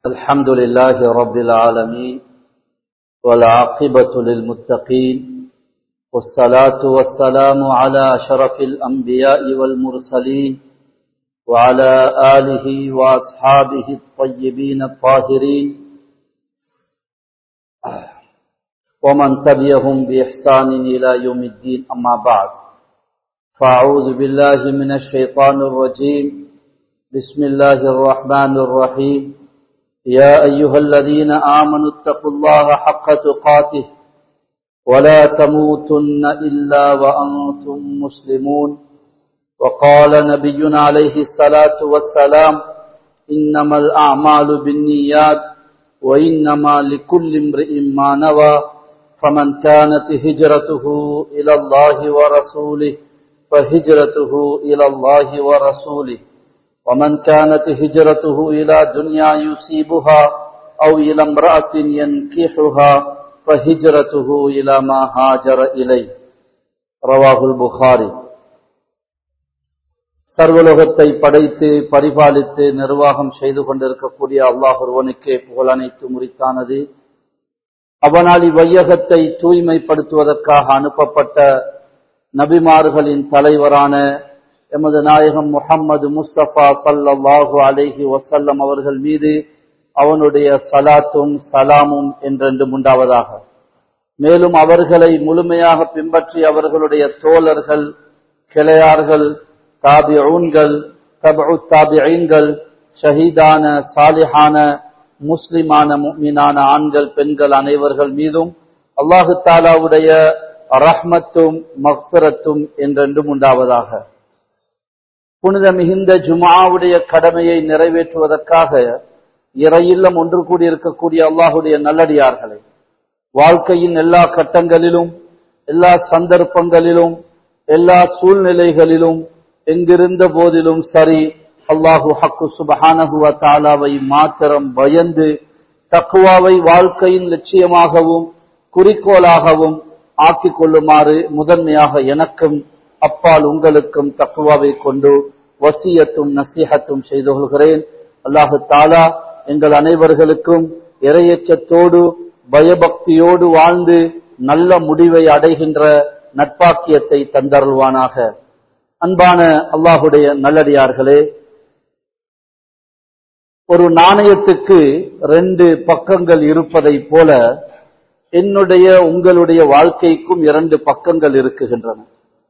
الحمد لله رب العالمين والعاقبة للمتقين والصلاة والسلام على أشرف الأنبياء والمرسلين وعلى آله وأصحابه الطيبين الطاهرين ومن تبعهم بإحسان إلى يوم الدين أما بعد فأعوذ بالله من الشيطان الرجيم بسم الله الرحمن الرحيم يا أيها الذين آمنوا اتقوا الله حق تقاته ولا تموتن إلا وأنتم مسلمون وقال نبينا عليه الصلاة والسلام إنما الأعمال بالنيات وإنما لكل امرئ ما نوى فمن كانت هجرته إلى الله ورسوله فهجرته إلى الله ورسوله ومن كانت هجرته إلى دنيا يصيبها أو إلى امرأة ينكحها فهجرته إلى ما هاجر إليه رواه البخاري சர்வலோகத்தை படைத்து பரிபாலித்து நிர்வாகம் செய்து கொண்டிருக்கக்கூடிய அல்லாஹ் ஒருவனுக்கே புகழ் அனைத்து முறித்தானது அவனால் இவ்வையகத்தை தூய்மைப்படுத்துவதற்காக அனுப்பப்பட்ட நபிமார்களின் தலைவரான எமது நாயகம் முகம்மது முஸ்தபா சல்லாஹு அலேஹி வசல்லம் அவர்கள் மீது அவனுடைய சலாத்தும் சலாமும் என்றென்றும் உண்டாவதாக மேலும் அவர்களை முழுமையாக பின்பற்றி அவர்களுடைய தோழர்கள் கிளையார்கள் தாபிஊன்கள் தபு தாபிஐன்கள் ஷஹீதான சாலிஹான முஸ்லிமான மீனான ஆண்கள் பெண்கள் அனைவர்கள் மீதும் அல்லாஹு தாலாவுடைய ரஹ்மத்தும் மக்பரத்தும் என்றென்றும் உண்டாவதாக புனித மிகுந்த ஜுமாவுடைய கடமையை நிறைவேற்றுவதற்காக இறையில்லம் ஒன்று கூடியிருக்கக்கூடிய அல்லாஹுடைய நல்லடியார்களை வாழ்க்கையின் எல்லா கட்டங்களிலும் எல்லா சந்தர்ப்பங்களிலும் எல்லா சூழ்நிலைகளிலும் எங்கிருந்த போதிலும் சரி அல்லாஹு ஹக்கு சுபஹானகுவ தாலாவை மாத்திரம் பயந்து தக்குவாவை வாழ்க்கையின் லட்சியமாகவும் குறிக்கோளாகவும் ஆக்கிக் கொள்ளுமாறு முதன்மையாக எனக்கும் அப்பால் உங்களுக்கும் தக்குவாவை கொண்டு வசியத்தும் நசிஹத்தும் செய்து கொள்கிறேன் அல்லாஹு தாலா எங்கள் அனைவர்களுக்கும் இரையச்சத்தோடு பயபக்தியோடு வாழ்ந்து நல்ல முடிவை அடைகின்ற நட்பாக்கியத்தை தந்தருள்வானாக அன்பான அல்லாஹுடைய நல்லடியார்களே ஒரு நாணயத்துக்கு ரெண்டு பக்கங்கள் இருப்பதை போல என்னுடைய உங்களுடைய வாழ்க்கைக்கும் இரண்டு பக்கங்கள் இருக்குகின்றன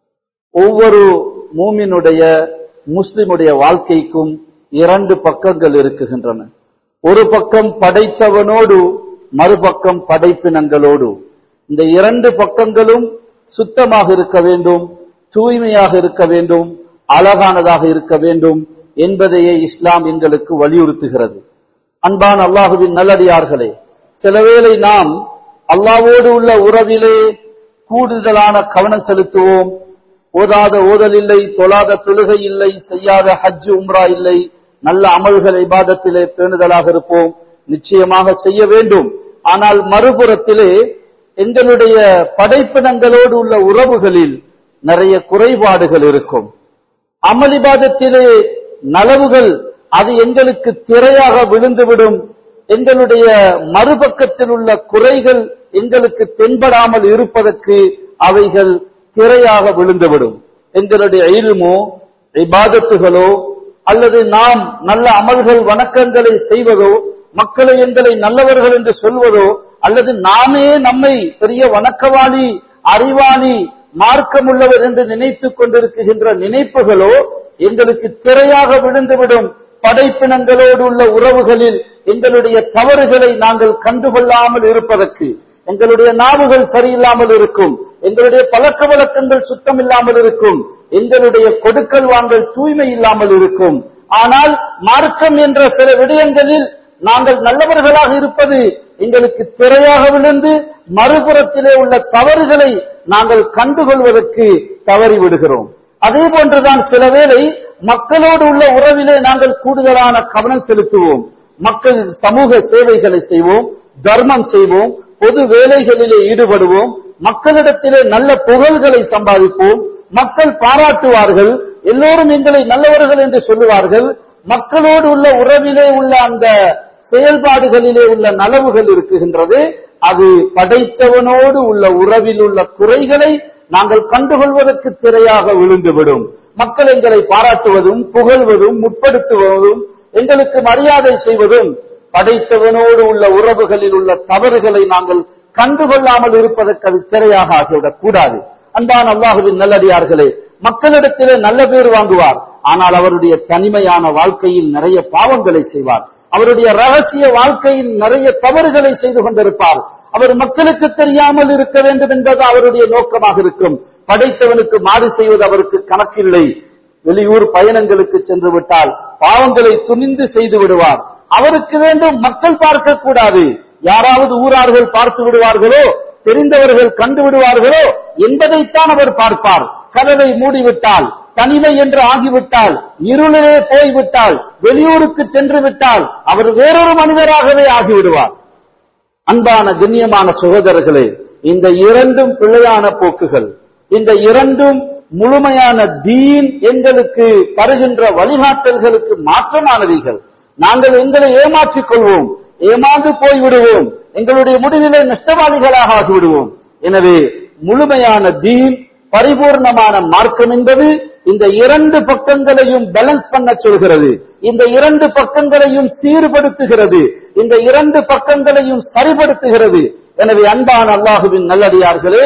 ஒவ்வொரு மூமினுடைய முஸ்லிமுடைய வாழ்க்கைக்கும் இரண்டு பக்கங்கள் இருக்குகின்றன ஒரு பக்கம் படைத்தவனோடு மறுபக்கம் படைப்பினங்களோடு இந்த இரண்டு பக்கங்களும் சுத்தமாக இருக்க வேண்டும் தூய்மையாக இருக்க வேண்டும் அழகானதாக இருக்க வேண்டும் என்பதையே இஸ்லாம் எங்களுக்கு வலியுறுத்துகிறது அன்பான் அல்லாஹுவின் நல்லடியார்களே சிலவேளை நாம் அல்லாவோடு உள்ள உறவிலே கூடுதலான கவனம் செலுத்துவோம் ஓதாத ஓதல் இல்லை தொழாத தொழுகை இல்லை செய்யாத ஹஜ் உம்ரா இல்லை நல்ல அமல்கள் இபாதத்திலே பேணுதலாக இருப்போம் நிச்சயமாக செய்ய வேண்டும் ஆனால் மறுபுறத்திலே எங்களுடைய படைப்பினங்களோடு உள்ள உறவுகளில் நிறைய குறைபாடுகள் இருக்கும் அமளிபாதத்திலே நலவுகள் அது எங்களுக்கு திரையாக விழுந்துவிடும் எங்களுடைய மறுபக்கத்தில் உள்ள குறைகள் எங்களுக்கு தென்படாமல் இருப்பதற்கு அவைகள் திரையாக விழுந்துவிடும் எங்களுடைய இல்மோ இபாதத்துகளோ அல்லது நாம் நல்ல அமல்கள் வணக்கங்களை செய்வதோ மக்களை எங்களை நல்லவர்கள் என்று சொல்வதோ அல்லது நாமே நம்மை பெரிய வணக்கவாளி அறிவாளி மார்க்கமுள்ளவர் என்று நினைத்துக் கொண்டிருக்கின்ற நினைப்புகளோ எங்களுக்கு திரையாக விழுந்துவிடும் படைப்பினங்களோடு உள்ள உறவுகளில் எங்களுடைய தவறுகளை நாங்கள் கண்டுகொள்ளாமல் இருப்பதற்கு எங்களுடைய நாவுகள் சரியில்லாமல் இருக்கும் எங்களுடைய பழக்க வழக்கங்கள் சுத்தம் இல்லாமல் இருக்கும் எங்களுடைய கொடுக்கல் வாங்கல் தூய்மை இல்லாமல் இருக்கும் ஆனால் மார்க்கம் என்ற சில விடயங்களில் நாங்கள் நல்லவர்களாக இருப்பது எங்களுக்கு திரையாக விழுந்து மறுபுறத்திலே உள்ள தவறுகளை நாங்கள் கண்டுகொள்வதற்கு தவறி விடுகிறோம் அதே போன்றுதான் சில வேளை மக்களோடு உள்ள உறவிலே நாங்கள் கூடுதலான கவனம் செலுத்துவோம் மக்கள் சமூக சேவைகளை செய்வோம் தர்மம் செய்வோம் பொது வேலைகளிலே ஈடுபடுவோம் மக்களிடத்திலே நல்ல புகழ்களை சம்பாதிப்போம் மக்கள் பாராட்டுவார்கள் எல்லோரும் எங்களை நல்லவர்கள் என்று சொல்லுவார்கள் மக்களோடு உள்ள உறவிலே உள்ள அந்த செயல்பாடுகளிலே உள்ள நலவுகள் இருக்குகின்றது அது படைத்தவனோடு உள்ள உறவில் உள்ள குறைகளை நாங்கள் கண்டுகொள்வதற்கு திரையாக விழுந்துவிடும் மக்கள் எங்களை பாராட்டுவதும் புகழ்வதும் முற்படுத்துவதும் எங்களுக்கு மரியாதை செய்வதும் படைத்தவனோடு உள்ள உறவுகளில் உள்ள தவறுகளை நாங்கள் கண்டுகொள்ளாமல் இருப்பதற்கு அது திரையாக ஆகிவிடக் கூடாது அன்பான அல்லாஹுவின் நல்லடியார்களே மக்களிடத்திலே நல்ல பேர் வாங்குவார் ஆனால் அவருடைய தனிமையான வாழ்க்கையில் நிறைய பாவங்களை செய்வார் அவருடைய ரகசிய வாழ்க்கையில் நிறைய தவறுகளை செய்து கொண்டிருப்பார் அவர் மக்களுக்கு தெரியாமல் இருக்க வேண்டும் என்பது அவருடைய நோக்கமாக இருக்கும் படைத்தவனுக்கு மாறு செய்வது அவருக்கு கணக்கில்லை வெளியூர் பயணங்களுக்கு சென்று விட்டால் பாவங்களை துணிந்து செய்து விடுவார் அவருக்கு வேண்டும் மக்கள் பார்க்க கூடாது யாராவது ஊரார்கள் பார்த்து விடுவார்களோ தெரிந்தவர்கள் கண்டு விடுவார்களோ என்பதைத்தான் அவர் பார்ப்பார் கதவை மூடிவிட்டால் தனிமை என்று ஆகிவிட்டால் இருளிலே போய்விட்டால் வெளியூருக்கு சென்று விட்டால் அவர் வேறொரு மனிதராகவே ஆகிவிடுவார் அன்பான கண்ணியமான சகோதரர்களே இந்த இரண்டும் பிழையான போக்குகள் இந்த இரண்டும் முழுமையான தீன் எங்களுக்கு தருகின்ற வழிகாட்டல்களுக்கு மாற்றமானவைகள் நாங்கள் எங்களை ஏமாற்றிக் கொள்வோம் ஏமாந்து போய்விடுவோம் எங்களுடைய முடிவிலே நஷ்டவாதிகளாக ஆகிவிடுவோம் எனவே முழுமையான தீன் பரிபூர்ணமான மார்க்கம் என்பது இந்த இரண்டு பக்கங்களையும் பேலன்ஸ் பண்ண சொல்கிறது இந்த இரண்டு பக்கங்களையும் சீர்படுத்துகிறது இந்த இரண்டு பக்கங்களையும் சரிபடுத்துகிறது எனவே அன்பான அல்லாஹுவின் நல்லடியார்களே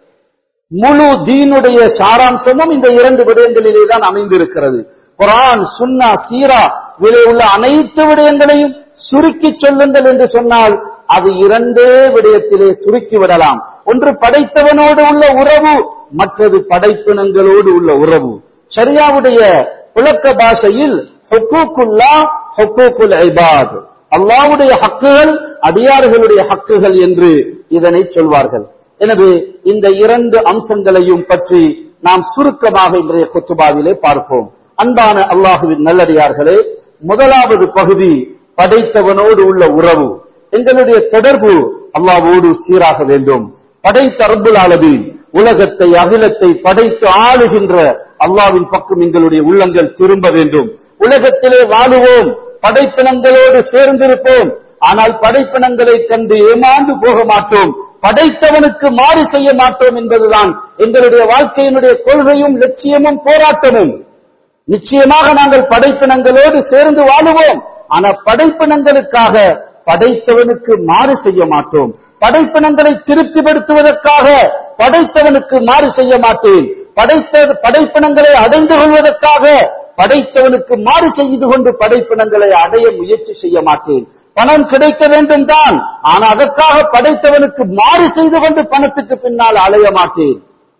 முழு தீனுடைய சாராம்சமும் இந்த இரண்டு விடயங்களிலே தான் அமைந்திருக்கிறது குரான் சுன்னா சீரா இதிலே உள்ள அனைத்து விடயங்களையும் சுருக்கி சொல்லுங்கள் என்று சொன்னால் அது இரண்டே விடயத்திலே சுருக்கி விடலாம் ஒன்று படைத்தவனோடு உள்ள உறவு மற்றது படைப்பினங்களோடு உள்ள உறவு ஷரியாவுடைய புழக்க பாஷையில் ஹொக்கூக்குல்லா ஹொக்கூக்குல் ஐபாத் அல்லாவுடைய ஹக்குகள் அடியார்களுடைய ஹக்குகள் என்று இதனை சொல்வார்கள் எனவே இந்த இரண்டு அம்சங்களையும் பற்றி நாம் சுருக்கமாக இன்றைய குத்துபாவிலே பார்ப்போம் அன்பான அல்லாஹுவின் நல்லடியார்களே முதலாவது பகுதி படைத்தவனோடு உள்ள உறவு எங்களுடைய தொடர்பு அல்லாவோடு சீராக வேண்டும் படைத்த ரப்புல் ஆலமீன் உலகத்தை அகிலத்தை படைத்து ஆளுகின்ற அல்லாவின் பக்கம் எங்களுடைய உள்ளங்கள் திரும்ப வேண்டும் உலகத்திலே வாழுவோம் படைப்பினங்களோடு சேர்ந்திருப்போம் ஆனால் படைப்பினங்களை கண்டு ஏமாந்து போக மாட்டோம் படைத்தவனுக்கு மாறு செய்ய மாட்டோம் என்பதுதான் எங்களுடைய வாழ்க்கையினுடைய கொள்கையும் லட்சியமும் போராட்டமும் நிச்சயமாக நாங்கள் படைப்பினங்களோடு சேர்ந்து வாழுவோம் ஆனா படைப்பினங்களுக்காக படைத்தவனுக்கு மாறு செய்ய மாட்டோம் படைப்பினங்களை திருப்திப்படுத்துவதற்காக படைத்தவனுக்கு மாறு செய்ய மாட்டேன் படைத்த படைப்பினங்களை அடைந்து கொள்வதற்காக படைத்தவனுக்கு மாறு செய்து கொண்டு படைப்பினங்களை அடைய முயற்சி செய்ய மாட்டேன் பணம் கிடைக்க வேண்டும் தான் ஆனால் அதற்காக படைத்தவனுக்கு மாறு செய்து கொண்டு பணத்துக்கு பின்னால் அலைய மாட்டேன்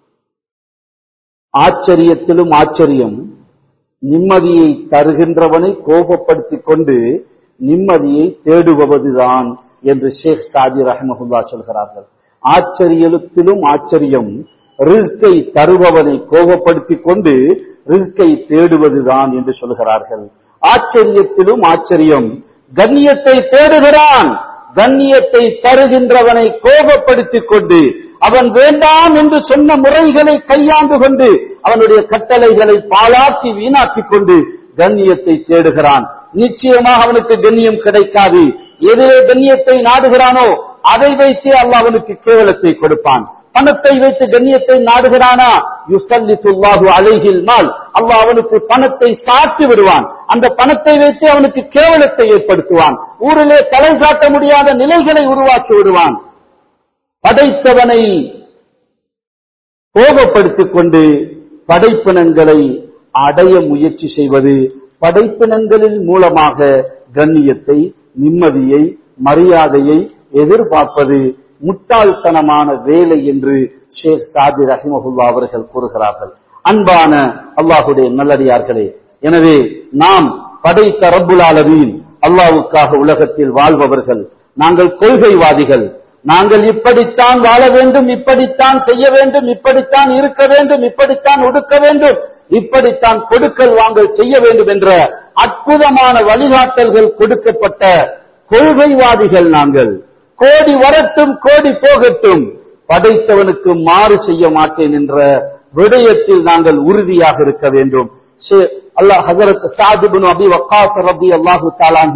ஆச்சரியத்திலும் ஆச்சரியம் நிம்மதியை தருகின்றவனை கோபப்படுத்திக் கொண்டு நிம்மதியை தேடுவதுதான் என்று ஷேக் சாதி ரஹமகுல்லா சொல்கிறார்கள் ஆச்சரியத்திலும் ஆச்சரியம் ரிஸ்கை தருபவனை கோபப்படுத்திக் கொண்டு ரிஸ்கை தேடுவதுதான் என்று சொல்கிறார்கள் ஆச்சரியத்திலும் ஆச்சரியம் கண்ணியத்தை தேடுகிறான் கண்ணியத்தை தருகின்றவனை கோபப்படுத்திக் கொண்டு அவன் வேண்டாம் என்று சொன்ன முறைகளை கையாண்டு கொண்டு அவனுடைய கட்டளைகளை பாழாக்கி வீணாக்கிக் கொண்டு கண்ணியத்தை தேடுகிறான் நிச்சயமாக அவனுக்கு கண்ணியம் கிடைக்காது எதிரே கண்ணியத்தை நாடுகிறானோ அதை வைத்தே அல்லாஹ் அவனுக்கு கேவலத்தை கொடுப்பான் பணத்தை வைத்து கண்ணியத்தை நாடுகிறானா யுசல்லித்துல்லாஹு அலைஹில் மால் அல்லாஹ் அவனுக்கு பணத்தை சாட்டி விடுவான் அந்த பணத்தை வைத்து அவனுக்கு கேவலத்தை ஏற்படுத்துவான் ஊரிலே தலை காட்ட முடியாத நிலைகளை உருவாக்கி விடுவான் படைத்தவனை கோபப்படுத்திக் கொண்டு படைப்பினங்களை அடைய முயற்சி செய்வது படைப்பினங்களின் மூலமாக கண்ணியத்தை நிம்மதியை மரியாதையை எதிர்பார்ப்பது முட்டாள்தனமான வேலை என்று ஷேக் சாதி ரஹிமஹுல்லா அவர்கள் கூறுகிறார்கள் அன்பான அல்லாஹுடைய நல்லடியார்களே எனவே நாம் படைத்த ரப்புல் ஆலமீன் அல்லாவுக்காக உலகத்தில் வாழ்பவர்கள் நாங்கள் கொள்கைவாதிகள் நாங்கள் இப்படித்தான் வாழ வேண்டும் இப்படித்தான் செய்ய வேண்டும் இப்படித்தான் இருக்க வேண்டும் இப்படித்தான் ஒடுக்க வேண்டும் இப்படித்தான் கொடுக்கல் வாங்கல் செய்ய வேண்டும் என்ற அற்புதமான வழிகாட்டல்கள் கொடுக்கப்பட்ட கொள்கைவாதிகள் நாங்கள் கோடி வரட்டும் கோடி போகட்டும் படைத்தவனுக்கு மாறு செய்ய மாட்டேன் என்ற விடயத்தில் நாங்கள் உறுதியாக இருக்க வேண்டும் ஷே- அல்லாஹ் ஹஜரத் சாதிபின் அபி வக்காஸ் ரபி அல்லாஹு தாலாங்கு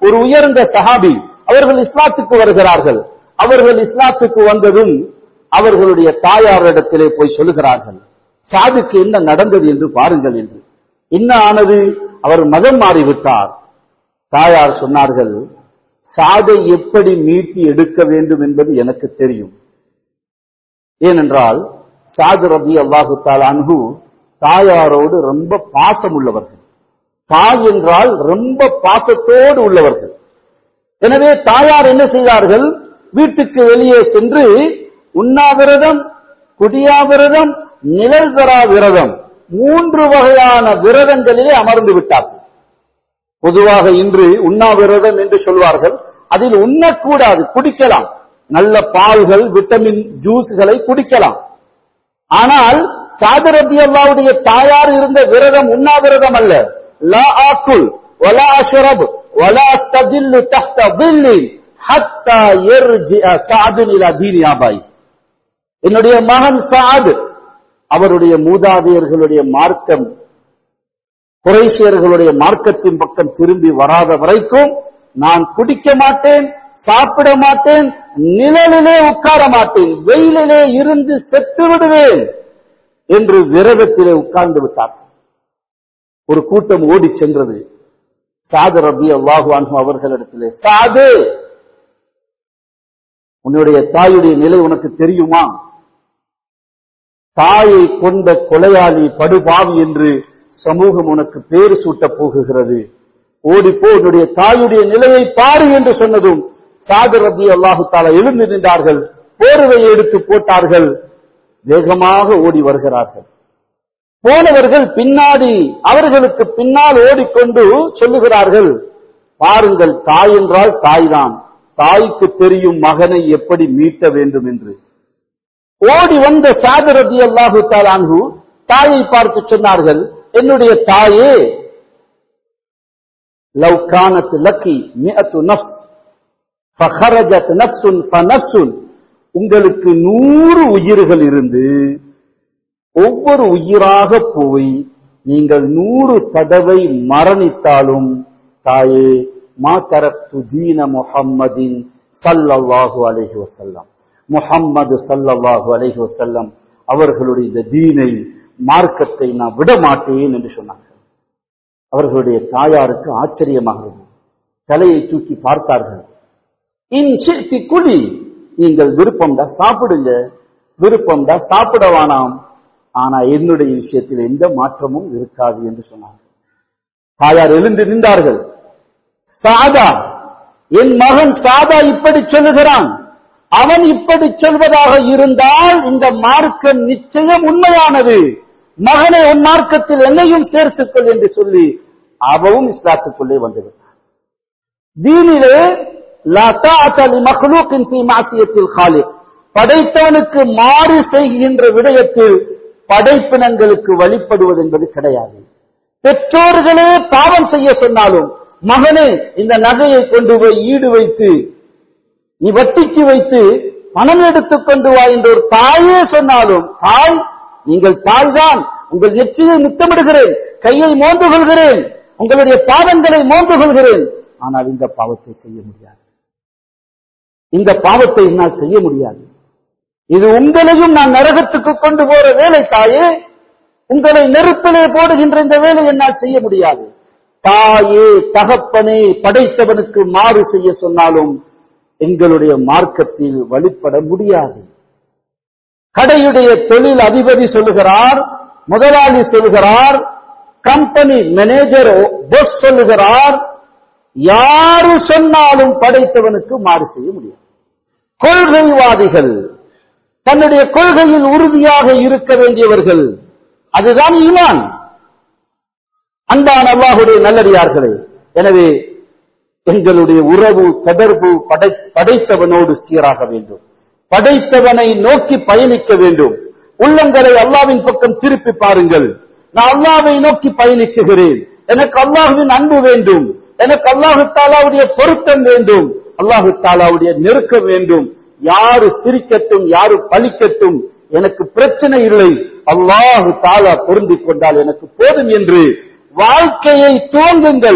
ஒரு உயர்ந்த சஹாபி அவர்கள் இஸ்லாத்துக்கு வருகிறார்கள் அவர்கள் இஸ்லாத்துக்கு வந்ததும் அவர்களுடைய தாயாரிடத்திலே போய் சொல்லுகிறார்கள் சாதுக்கு என்ன நடந்தது என்று பாருங்கள் என்று என்ன ஆனது அவர் மதம் மாறிவிட்டார் தாயார் சொன்னார்கள் சாதை எப்படி மீட்டி எடுக்க வேண்டும் என்பது எனக்கு தெரியும் ஏனென்றால் சாது ரபி அல்லாஹு அன்பு தாயாரோடு ரொம்ப பாசம் உள்ளவர்கள் தாய் என்றால் ரொம்ப பாசத்தோடு உள்ளவர்கள் எனவே தாயார் என்ன செய்தார்கள் வீட்டுக்கு வெளியே சென்று உண்ணாவிரதம் குடியாவிரதம் நிழல் பெறா விரதம் மூன்று வகையான விரதங்களிலே அமர்ந்து விட்டார்கள் பொதுவாக இன்று உண்ணாவிரதம் என்று சொல்வார்கள் அதில் உண்ணக்கூடாது குடிக்கலாம் நல்ல பால்கள் விட்டமின் ஜூஸ்களை குடிக்கலாம் ஆனால் சாதரதி அல்லாவுடைய தாயார் இருந்த விரதம் உண்ணாவிரதம் அல்ல லா ஆக்குல் வலா அஷ்ரப் வலா ததில்லு தஹ்த தில்லி ஹத்தா யர்ஜிஅ சஅதுன் இலா தீனி ஆபாய் என்னுடைய மகன் சாத் அவருடைய மூதாதையர்களுடைய மார்க்கம் குறைசியர்களுடைய மார்க்கத்தின் பக்கம் திரும்பி வராத வரைக்கும் நான் குடிக்க மாட்டேன் சாப்பிட மாட்டேன் நிழலிலே உட்கார மாட்டேன் வெயிலிலே இருந்து செத்து விடுவேன் என்று விரதத்திலே உட்கார்ந்து விட்டார் ஒரு கூட்டம் ஓடி சென்றது சாது ரபி அல்லாஹு அன்ஹு அவர்களிடத்திலே சாது உன்னுடைய தாயுடைய நிலை உனக்கு தெரியுமா தாயை கொண்ட கொலையாளி படுபாவி என்று சமூகம் உனக்கு பேரு சூட்டப் போகுகிறது ஓடிப்போ உன்னுடைய தாயுடைய நிலையை பாரு என்று சொன்னதும் சாது ரபி அல்லாஹு தாலா எழுந்து நின்றார்கள் போர்வையை எடுத்து போட்டார்கள் வேகமாக ஓடி வருகிறார்கள் போனவர்கள் பின்னாடி அவர்களுக்கு பின்னால் ஓடிக்கொண்டு சொல்லுகிறார்கள் பாருங்கள் தாய் என்றால் தாய்தான் தாய்க்கு தெரியும் மகனை எப்படி மீட்ட வேண்டும் என்று ஓடி வந்த சாதரதி அல்லாஹு தாலான்ஹு தாயை பார்த்து சொன்னார்கள் என்னுடைய தாயே லவ் கானத் லக்கி மிஅத்து நஃப் ஃபஹரஜத் நஃப்சுன் ஃபனஃப்சுன் உங்களுக்கு நூறு உயிர்கள் இருந்து ஒவ்வொரு உயிராக போய் நீங்கள் நூறு தடவை மரணித்தாலும் தாயே மா தரத்து தீன முஹம்மதின் சல்லல்லாஹு அலைஹி வஸல்லம் முஹம்மது சல்லல்லாஹு அலைஹி வஸல்லம் அவர்களுடைய இந்த தீனை மார்க்கத்தை நான் விட மாட்டேன் என்று சொன்னார்கள் அவர்களுடைய தாயாருக்கு ஆச்சரியமாக இருந்தது. தலையை தூக்கி பார்த்தார்கள் இன் சித்தி குடி நீங்கள் விருப்பம்டா சாப்பிடுங்க விருப்பம்டா சாப்பிட வேணாம் ஆனா என்னுடைய விஷயத்தில் எந்த மாற்றமும் இருக்காது என்று சொன்னார்கள் தாயார் எழுந்து நின்றார்கள் சாதா என் மகன் சாதா இப்படி சொல்லுகிறான் அவன் இப்படி சொல்வதாக இருந்தால் இந்த மார்க்கம் நிச்சயம் உண்மையானது மகனை உன் மார்க்கத்தில் என்னையும் சேர்த்துக்கொள் என்று சொல்லி அவவும் இஸ்லாத்துக்குள்ளே வந்துவிட்டார் தீனிலே லா தாஅத லி மக்லூக்கின் ஃபீ மாசியத்தில் காலிக் படைத்தவனுக்கு மாறு செய்கின்ற விடயத்தில் படைப்பினங்களுக்கு வழிபடுவது என்பது கிடையாது பெற்றோர்களே பாவம் செய்ய சொன்னாலும் மகனே இந்த நகையை கொண்டு போய் ஈடு வைத்து நீ வட்டிக்கு வைத்து பணம் எடுத்துக் கொண்டு வா என்று ஒரு தாயே சொன்னாலும் தாய் நீங்கள் தாய்தான் உங்கள் நெற்றியை முத்தமிடுகிறேன் கையை மோந்து கொள்கிறேன் உங்களுடைய பாதங்களை மோந்து கொள்கிறேன் ஆனால் இந்த பாவத்தை செய்ய முடியாது இந்த பாவத்தை என்னால் செய்ய முடியாது இது உங்களையும் நான் நரகத்துக்கு கொண்டு போற வேலை தாயே உங்களை நெருப்பிலே போடுகின்ற இந்த வேலை என்னால் செய்ய முடியாது தாயே தகப்பனே படைத்தவனுக்கு மாறு செய்ய சொன்னாலும் எங்களுடைய மார்க்கத்தில் வழிபட முடியாது கடையுடைய தொழில் அதிபதி சொல்லுகிறார் முதலாளி சொல்லுகிறார் கம்பெனி மேனேஜர் பொஸ் சொல்லுகிறார் யாரு சொன்னாலும் படைத்தவனுக்கு மாறு செய்ய முடியாது கொள்கைவாதிகள் தன்னுடைய கொள்கையில் உறுதியாக இருக்க வேண்டியவர்கள் அதுதான் ஈமான் அன்பான அல்லாஹுடைய நல்லடியார்களே எனவே எங்களுடைய உறவு தொடர்பு படை படைத்தவனோடு சீராக வேண்டும் படைத்தவனை நோக்கி பயணிக்க வேண்டும் உள்ளங்களை அல்லாவின் பக்கம் திருப்பி பாருங்கள் நான் அல்லாவை நோக்கி பயணிக்குகிறேன் எனக்கு அல்லாஹுவின் அன்பு வேண்டும் எனக்கு அல்லாஹு தாலாவுடைய பொருத்தம் வேண்டும் அல்லாஹு தாலாவுடைய நெருக்கம் வேண்டும் யாரு சிரிக்கட்டும் யாரு பலிக்கட்டும் எனக்கு பிரச்சனை இல்லை அல்லாஹு தாலா பொருந்திக் கொண்டால் எனக்கு போதும் என்று வாழ்க்கையை துவங்குங்கள்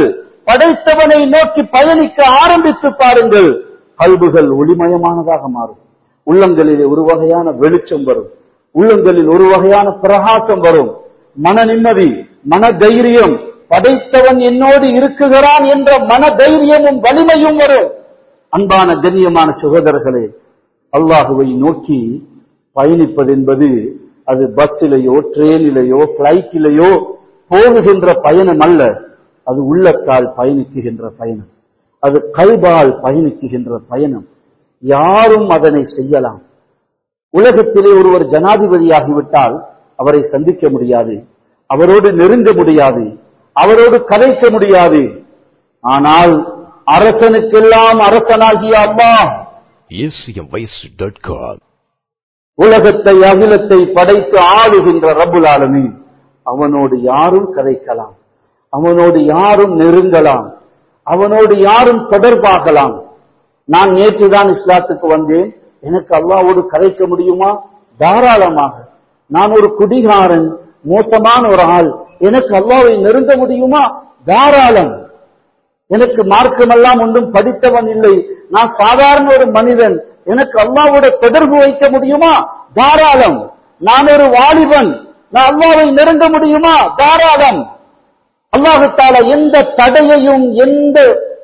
படைத்தவனை நோக்கி பயணிக்க ஆரம்பித்து பாருங்கள் கல்புகள் ஒளிமயமானதாக மாறும் உள்ளங்களிலே ஒரு வகையான வெளிச்சம் வரும் உள்ளங்களில் ஒரு வகையான பிரகாசம் வரும் மன நிம்மதி மன தைரியம் படைத்தவன் என்னோடு இருக்குகிறான் என்ற மன தைரியமும் வலிமையும் வரும் அன்பான கண்ணியமான சுகோதரர்களே அல்லாஹுவை நோக்கி பயணிப்பது என்பது அது பஸ்ஸிலேயோ ட்ரெயினிலேயோ பிளைட்டிலேயோ போகுகின்ற பயணம் அல்ல அது உள்ளத்தால் பயணிக்குகின்ற பயணம் அது கைபால் பயணிக்குகின்ற பயணம் யாரும் அதனை செய்யலாம் உலகத்திலே ஒருவர் ஜனாதிபதியாகிவிட்டால் அவரை சந்திக்க முடியாது அவரோடு நெருங்க முடியாது அவரோடு கதைக்க முடியாது ஆனால் அரசனுக்கெல்லாம் அரசனாகிய அல்லாஹ் acmvoice.com. உலகத்தை அகிலத்தை படைத்து ஆளுகின்ற ரப்புல் ஆலமீன் அவனோடு யாரும் கதைக்கலாம் அவனோடு யாரும் நெருங்கலாம் அவனோடு யாரும் தொடர்பாகலாம் நான் நேற்றுதான் இஸ்லாத்துக்கு வந்தேன் எனக்கு அல்லாவோடு கதைக்க முடியுமா தாராளமாக நான் ஒரு குடிகாரன் மோசமான ஒரு ஆள் எனக்கு அல்லாவை நெருங்க முடியுமா தாராளம் எனக்கு மார்க்கமெல்லாம் ஒன்றும் படித்தவன் இல்லை நான் சாதாரண ஒரு மனிதன் எனக்கு அல்லாவோட தொடர்பு வைக்க முடியுமா தாராளம் நான் ஒரு வாலிபன் நான் அல்லாவை நெருங்க முடியுமா தாராளம் அல்லாஹத்தால எந்த தடையையும் எந்த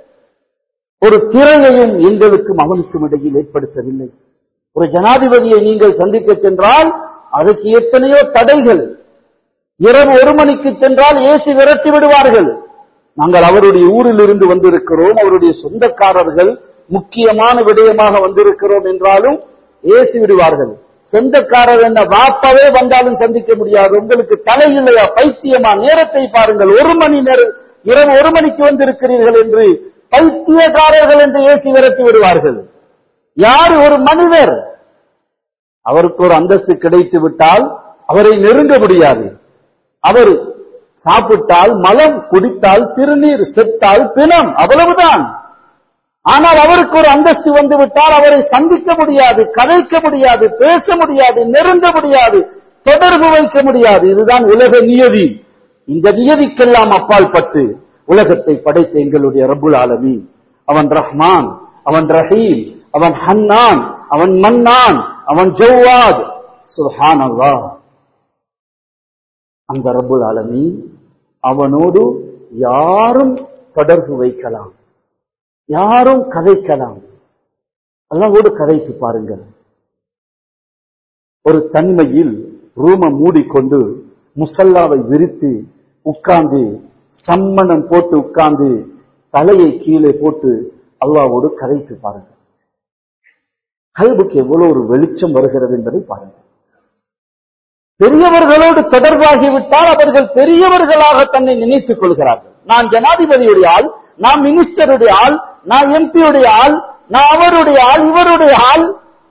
ஒரு திறனையும் எங்களுக்கும் அவனுக்கும் இடையில் ஏற்படுத்தவில்லை ஒரு ஜனாதிபதியை நீங்கள் சந்திக்க சென்றால் அதற்கு எத்தனையோ தடைகள் இரவு ஒரு மணிக்கு சென்றால் ஏசி விரட்டி விடுவார்கள் நாங்கள் அவருடைய ஊரில் இருந்து வந்திருக்கிறோம் அவருடைய சொந்தக்காரர்கள் முக்கியமான விடயமாக வந்திருக்கிறோம் என்றாலும் ஏசி விடுவார்கள் சொந்தக்காரர் என்ன வாப்பாவே வந்தாலும் சந்திக்க முடியாது உங்களுக்கு தலை இல்லையா பைத்தியமா நேரத்தை பாருங்கள் ஒரு மணி நேரம் இரவு ஒரு மணிக்கு வந்திருக்கிறீர்கள் என்று பைத்தியக்காரர்கள் என்று ஏசி விரட்டி விடுவார்கள் யார் ஒரு மனிதர் அவருக்கு ஒரு அந்தஸ்து கிடைத்து விட்டால் அவரை நெருங்க முடியாது அவர் சாப்பிட்டால் மலம் குடித்தால் திருநீர் செத்தால் பிணம் அவ்வளவுதான் ஆனால் அவருக்கு ஒரு அந்தஸ்து வந்து விட்டால் அவரை சந்திக்க முடியாது கதைக்க முடியாது பேச முடியாது நெருங்க முடியாது தொடர்பு வைக்க முடியாது இதுதான் உலக நியதி இந்த நியதிக்கெல்லாம் அப்பால் பட்டு உலகத்தை படைத்த எங்களுடைய ரப்புல் ஆலமி அவன் ரஹ்மான் அவன் ரஹீம் அவன் ஹன்னான் அவன் மன்னான் அவன் ஜவ்வாத் சுஹான் அந்த ரப்புல் ஆலமி அவனோடு யாரும் தொடர்பு வைக்கலாம் யாரும் கதைக்கலாம் அல்லாவோடு கதைத்து பாருங்கள் ஒரு தனிமையில் ரூம மூடிக்கொண்டு முசல்லாவை விரித்து உட்கார்ந்து சம்மணம் போட்டு உட்கார்ந்து தலையை கீழே போட்டு அல்லாவோடு கதைத்து பாருங்கள் கல்புக்கு எவ்வளவு ஒரு வெளிச்சம் வருகிறது என்பதை பாருங்கள் பெரியவர்களோடு தொடர்பாகிவிட்டால் அவர்கள் பெரியவர்களாக தன்னை நினைத்துக் கொள்கிறார்கள் நான் ஜனாதிபதியுடைய ஆள் நான் மினிஸ்டருடைய ஆள் நான் எம்பியுடைய ஆள் நான் அவருடைய ஆள் இவருடைய ஆள்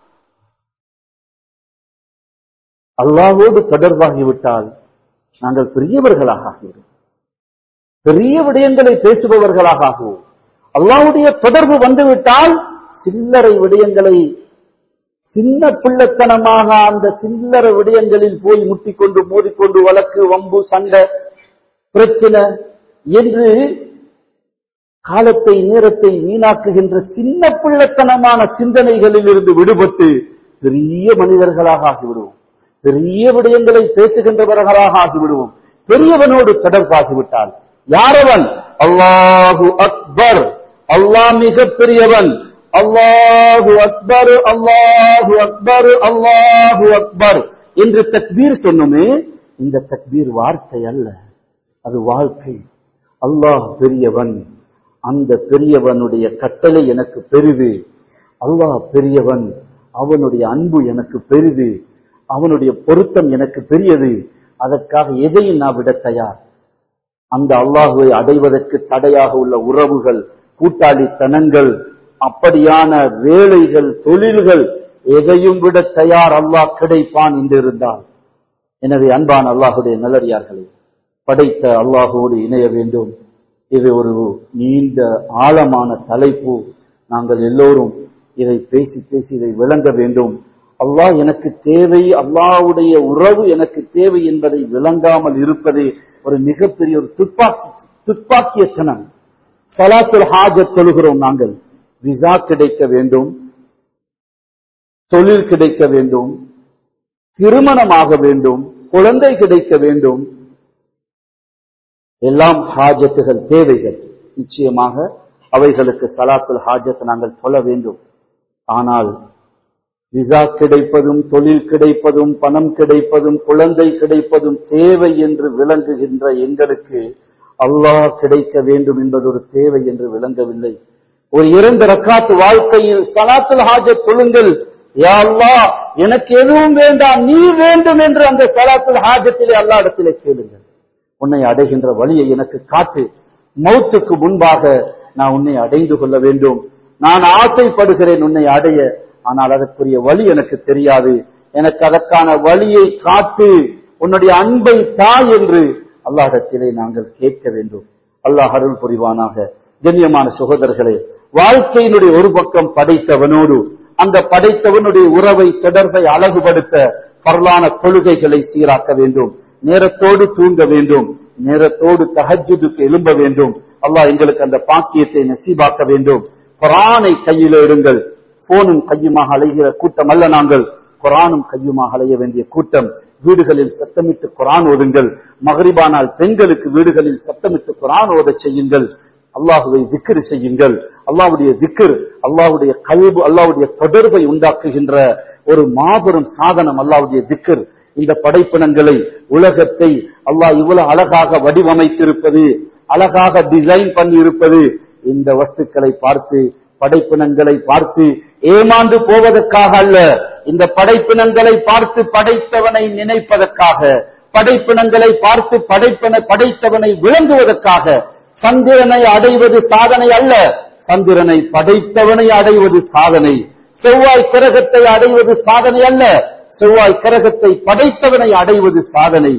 அல்லாவோடு தொடர்பாகிவிட்டால் நாங்கள் பெரியவர்களாக ஆகிறோம் பெரிய விடயங்களை பேசுபவர்களாக ஆகுவோம் அல்லாவுடைய தொடர்பு வந்துவிட்டால் சில்லறை விடயங்களை சின்ன பிள்ளைத்தனமாக அந்த சில்லற விடயங்களில் போய் முட்டிக்கொண்டு மோதிக்கொண்டு வழக்கு வம்பு சண்டை பிரச்சனை என்று காலத்தை நேரத்தை வீணாக்குகின்ற சின்ன பிள்ளைத்தனமான சிந்தனைகளில் இருந்து விடுபட்டு பெரிய மனிதர்களாக ஆகிவிடுவோம் பெரிய விடயங்களை பேசுகின்றவர்களாக ஆகிவிடுவோம் பெரியவனோடு தொடர்பாகிவிட்டால் யாரவன் அல்லாஹு அக்பர் அல்லாஹ் மிக பெரியவன் அல்லாஹு அக்பர் அல்லாஹு அக்பர் அல்லாஹு அக்பர் என்று தக்பீர் சொன்னோமே இந்த தக்பீர் வார்த்தை அல்ல அது வாழ்க்கை அல்லாஹ் பெரியவன் அந்த பெரியவனுடைய கட்டளை எனக்கு பெரிது அல்லாஹ் பெரியவன் அவனுடைய அன்பு எனக்கு பெரிது அவனுடைய பொருத்தம் எனக்கு பெரியது அதற்காக எதையும் நான் விட தயார் அந்த அல்லாஹுவை அடைவதற்கு தடையாக உள்ள உறவுகள் கூட்டாளித்தனங்கள் அப்படியான வேலைகள் தொழில்கள் எதையும் விட தயார் அல்லாஹ் கிடைப்பான் என்று இருந்தால் எனவே அன்பான அல்லாஹுடைய நல்லடியார்களே படைத்த அல்லாஹோடு இணைய வேண்டும் இது ஒரு நீண்ட ஆழமான தலைப்பு நாங்கள் எல்லோரும் இதை பேசி பேசி இதை விளங்க வேண்டும் அல்லாஹ் எனக்கு தேவை அல்லாஹ்வுடைய உறவு எனக்கு தேவை என்பதை விளங்காமல் இருப்பதே ஒரு மிகப்பெரிய ஒரு துப்பாக்கி துப்பாக்கியத்தனம் சலாத்துல் ஹாஜத் தொழுகிறோம் நாங்கள் விசா கிடைக்க வேண்டும் தொழில் கிடைக்க வேண்டும் திருமணமாக வேண்டும் குழந்தை கிடைக்க வேண்டும் எல்லாம் ஹாஜத்துகள் தேவைகள் நிச்சயமாக அவைகளுக்கு சலாத்துல் ஹாஜத் நாங்கள் சொல்ல வேண்டும் ஆனால் விசா கிடைப்பதும் தொழில் கிடைப்பதும் பணம் கிடைப்பதும் குழந்தை கிடைப்பதும் தேவை என்று விளங்குகின்ற எங்களுக்கு அல்லாஹ் கிடைக்க வேண்டும் என்பது ஒரு தேவை என்று விளங்கவில்லை ஒரு இரண்டு ரக்காத்து வாழ்க்கையில் சலாத்துல் ஹாஜத் தொழுங்கள் யா அல்லாஹ் எனக்கு எதுவும் வேண்டாம் நீ வேண்டும் என்று அந்த சலாத்துல் ஹாஜத்திலே அல்லா இடத்திலே கேளுங்கள் உன்னை அடைகின்ற வழியை எனக்கு காட்டு மௌத்துக்கு முன்பாக நான் உன்னை அடைந்து கொள்ள வேண்டும் நான் ஆசைப்படுகிறேன் உன்னை அடைய ஆனால் அதற்குரிய வழி எனக்கு தெரியாது எனக்கு அதற்கான வழியை காட்டு உன்னுடைய அன்பை தா என்று அல்லாஹிடத்திலே நாங்கள் கேட்க வேண்டும் அல்லாஹ் அருள் புரிவானாக கண்ணியமான சகோதரர்களே வாழ்க்கையினுடைய ஒரு பக்கம் படைத்தவனோடு அந்த படைத்தவனுடைய உறவை தொடர்பை அழகுபடுத்த பரலான கொள்கைகளை சீராக்க வேண்டும் நேரத்தோடு தூங்க வேண்டும் நேரத்தோடு தஹஜுதுக்கு எழும்ப வேண்டும் அல்லாஹ் எங்களுக்கு அந்த பாக்கியத்தை நசீபாக்க வேண்டும் குரானை கையில் எடுங்கள் போனும் கையுமாக அலைகிற கூட்டம் அல்ல நாங்கள் குரானும் கையுமாக அலைய வேண்டிய கூட்டம் வீடுகளில் சத்தமிட்டு குரான் ஓதுங்கள் மகரிபானால் பெண்களுக்கு வீடுகளில் சத்தமிட்டு குரான் ஓதச் செய்யுங்கள் அல்லாஹுவை திக்ரு செய்யுங்கள் அல்லாஹ்வுடைய திக்ர் அல்லாஹ்வுடைய கல்பு அல்லாஹ்வுடைய தொடர்பை உண்டாக்குகின்ற ஒரு மாபெரும் சாதனம் அல்லாஹ்வுடைய திக்ர் இந்த படைப்பினங்களை உலகத்தை அல்லாஹ் இவ்வளவு அழகாக வடிவமைத்திருப்பது அழகாக டிசைன் பண்ணி இருப்பது இந்த வஸ்துக்களை பார்த்து படைப்பினங்களை பார்த்து ஏமாந்து போவதற்காக அல்ல இந்த படைப்பினங்களை பார்த்து படைத்தவனை நினைப்பதற்காக படைப்பினங்களை பார்த்து படைப்பன படைத்தவனை விளங்குவதற்காக சந்திரனை அடைவது சாதனை அல்ல சந்திரனை படைத்தவனை அடைவது சாதனை செவ்வாய் கிரகத்தை அடைவது சாதனை அல்ல செவ்வாய் கிரகத்தை படைத்தவனை அடைவது சாதனை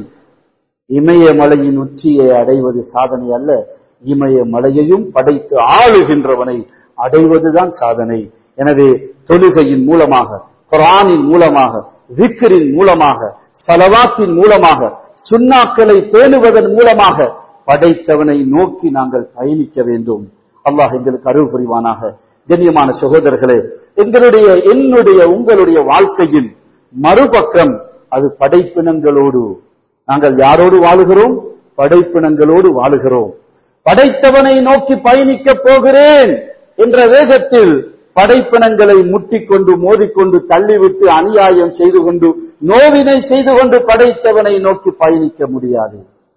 இமயமலையின் உச்சியை அடைவது சாதனை அல்ல இமயமலையையும் படைத்து ஆளுகின்றவனை அடைவதுதான் சாதனை எனவே தொழுகையின் மூலமாக குரானின் மூலமாக விக்கிரின் மூலமாக சலவாத்தின் மூலமாக சுண்ணாக்களை பேணுவதன் மூலமாக படைத்தவனை நோக்கி நாங்கள் பயணிக்க வேண்டும் அல்லாஹ் எங்களுக்கு அருள் புரிவானாக கண்ணியமான சகோதரர்களே எங்களுடைய என்னுடைய உங்களுடைய வாழ்க்கையின் மறுபக்கம் அது படைப்பினங்களோடு நாங்கள் யாரோடு வாழுகிறோம் படைப்பினங்களோடு வாழுகிறோம் படைத்தவனை நோக்கி பயணிக்க போகிறேன் என்ற வேகத்தில் படைப்பினங்களை முட்டிக்கொண்டு மோதிக்கொண்டு தள்ளிவிட்டு அநியாயம் செய்து கொண்டு நோவினை செய்து கொண்டு படைத்தவனை நோக்கி பயணிக்க முடியாது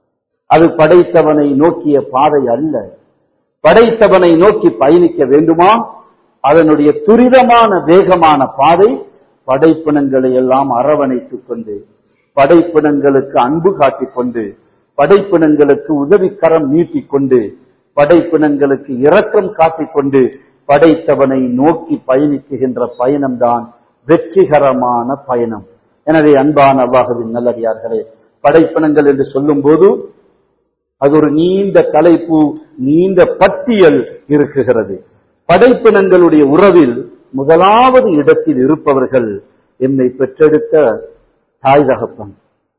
அது படைத்தவனை நோக்கிய பாதை அல்ல படைத்தவனை நோக்கி பயணிக்க வேண்டுமா அதனுடைய துரிதமான வேகமான பாதை படைப்பினங்களை எல்லாம் அரவணைத்துக் கொண்டு படைப்பினங்களுக்கு அன்பு காட்டிக் கொண்டு படைப்பினங்களுக்கு உதவிக்கரம் நீட்டிக் கொண்டு படைப்பினங்களுக்கு இரக்கம் காட்டிக் கொண்டு படைத்தவனை நோக்கி பயணிக்குகின்ற பயணம்தான் வெற்றிகரமான பயணம் எனவே அன்பான அல்லாஹுவின் நல்லடியார்களே படைப்பினங்கள் என்று சொல்லும் போது அது ஒரு நீண்ட தலைப்பு நீண்ட பட்டியல் இருக்குகிறது படைப்பினங்களுடைய உறவில் முதலாவது இடத்தில் இருப்பவர்கள் என்னை பெற்றெடுத்த தாய் தகப்பன்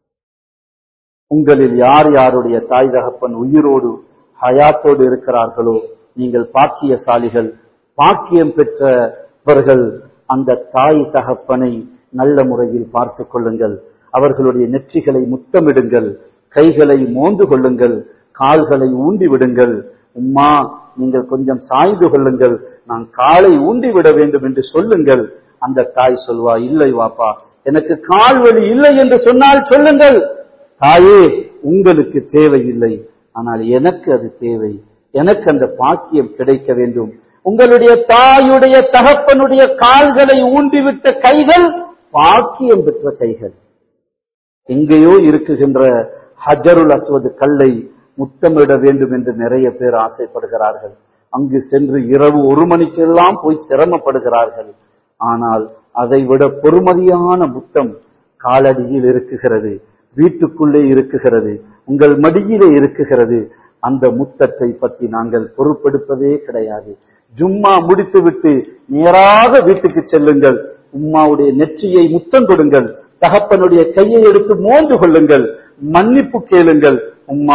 உங்களில் யார் யாருடைய தாய் தகப்பன் உயிரோடு ஹயாத்தோடு இருக்கிறார்களோ நீங்கள் பாக்கியசாலிகள் பாக்கியம் பெற்றவர்கள் அந்த தாய் தகப்பனை நல்ல முறையில் பார்த்துக் கொள்ளுங்கள் அவர்களுடைய நெற்றிகளை முத்தமிடுங்கள் கைகளை மோந்து கொள்ளுங்கள் கால்களை ஊண்டி விடுங்கள் உம்மா நீங்கள் கொஞ்சம் சாய்ந்து கொள்ளுங்கள் நான் காலை ஊண்டி விட வேண்டும் என்று சொல்லுங்கள் அந்த தாய் சொல்வா இல்லை வாப்பா எனக்கு கால் வலி இல்லை என்று சொன்னால் சொல்லுங்கள் தாயே உங்களுக்கு தேவையில்லை ஆனால் எனக்கு அது தேவை எனக்கு அந்த பாக்கியம் கிடைக்க வேண்டும் உங்களுடைய தாயுடைய தகப்பனுடைய கால்களை ஊண்டிவிட்ட கைகள் பாக்கியம் பெற்ற கைகள் எங்கேயோ இருக்குகின்ற ஹஜருல் அஸ்வது கல்லை முத்தமிட வேண்டும் என்று நிறைய பேர் ஆசைப்படுகிறார்கள் அங்கு சென்று இரவு ஒரு மணிக்கெல்லாம் போய் சிரமப்படுகிறார்கள் ஆனால் அதை விட பொறுமதியான முத்தம் காலடியில் இருக்குகிறது வீட்டுக்குள்ளே இருக்குகிறது உங்கள் மடியிலே இருக்குகிறது அந்த முத்தத்தை பற்றி நாங்கள் பொறுப்பெடுப்பதே கிடையாது ஜும்மா முடித்துவிட்டு நேராக வீட்டுக்கு செல்லுங்கள் உம்மாவுடைய நெற்றியை முத்தம் கொடுங்கள் தகப்பனுடைய கையை எடுத்து மோந்து கொள்ளுங்கள் மன்னிப்பு கேளுங்கள் உம்மா